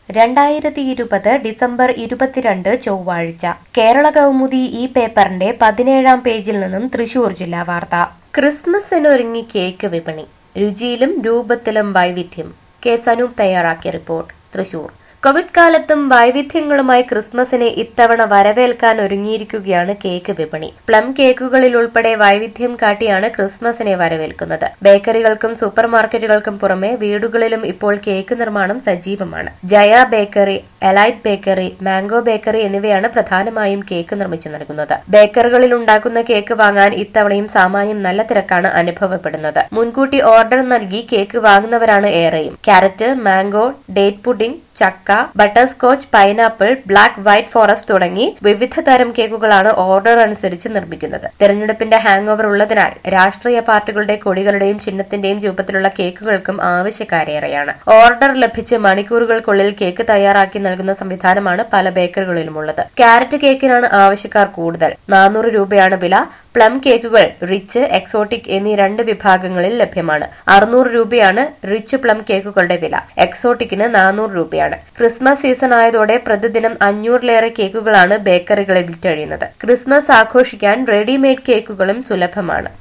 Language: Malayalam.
രണ്ടായിരത്തി ഇരുപത് ഡിസംബർ ഇരുപത്തിരണ്ട് ചൊവ്വാഴ്ച കേരള കൗമുദി ഈ പേപ്പറിന്റെ പതിനേഴാം പേജിൽ നിന്നും തൃശൂർ ജില്ലാ വാർത്ത ക്രിസ്മസിനൊരുങ്ങി കേക്ക് വിപണി രുചിയിലും രൂപത്തിലും വൈവിധ്യം കെ സനൂപ് തയ്യാറാക്കിയ റിപ്പോർട്ട് തൃശൂർ കോവിഡ് കാലത്തും വൈവിധ്യങ്ങളുമായി ക്രിസ്മസിനെ ഇത്തവണ വരവേൽക്കാൻ ഒരുങ്ങിയിരിക്കുകയാണ് കേക്ക് വിപണി പ്ലം കേക്കുകളിൽ ഉൾപ്പെടെ വൈവിധ്യം കാട്ടിയാണ് ക്രിസ്മസിനെ വരവേൽക്കുന്നത് ബേക്കറികൾക്കും സൂപ്പർ മാർക്കറ്റുകൾക്കും പുറമെ വീടുകളിലും ഇപ്പോൾ കേക്ക് നിർമ്മാണം സജീവമാണ് Jaya bakery Elite bakery Mango bakery എന്നിവയാണ് പ്രധാനമായും കേക്ക് നിർമ്മിച്ചു നൽകുന്നത് ബേക്കറികളിൽ ഉണ്ടാക്കുന്ന കേക്ക് വാങ്ങാൻ ഇത്തവണയും സാമാന്യം നല്ല തിരക്കാണ് അനുഭവപ്പെടുന്നത് മുൻകൂട്ടി ഓർഡർ നൽകി കേക്ക് വാങ്ങുന്നവരാണ് ഏറെയും ക്യാരറ്റ് മാംഗോ ഡേറ്റ് പുഡിംഗ് ചക്ക butterscotch pineapple black white forest തുടങ്ങി വിവിധ തരം കേക്കുകളാണ് ഓർഡർ അനുസരിച്ച് നിർമ്മിക്കുന്നത് തെരഞ്ഞെടുപ്പിന്റെ ഹാങ് ഓവർ ഉള്ളതിനാൽ രാഷ്ട്രീയ പാർട്ടികളുടെ കൊടികളുടെയും ചിഹ്നത്തിന്റെയും രൂപത്തിലുള്ള കേക്കുകൾക്കും ആവശ്യക്കാരേറെയാണ് ഓർഡർ ലഭിച്ച് മണിക്കൂറുകൾക്കുള്ളിൽ കേക്ക് തയ്യാറാക്കി നൽകുന്ന സംവിധാനമാണ് പല ബേക്കറികളിലുമുള്ളത് ക്യാരറ്റ് കേക്കിനാണ് ആവശ്യക്കാർ കൂടുതൽ നാനൂറ് രൂപയാണ് വില പ്ലം കേക്കുകൾ റിച്ച് എക്സോട്ടിക് എന്നീ രണ്ട് വിഭാഗങ്ങളിൽ ലഭ്യമാണ് അറുന്നൂറ് രൂപയാണ് റിച്ച് പ്ലം കേക്കുകളുടെ വില എക്സോട്ടിക്കിന് നാനൂറ് രൂപയാണ് ക്രിസ്മസ് സീസൺ ആയതോടെ പ്രതിദിനം അഞ്ഞൂറിലേറെ കേക്കുകളാണ് ബേക്കറികളിൽ വിറ്റഴിയുന്നത് ക്രിസ്മസ് ആഘോഷിക്കാൻ റെഡിമെയ്ഡ് കേക്കുകളും സുലഭമാണ്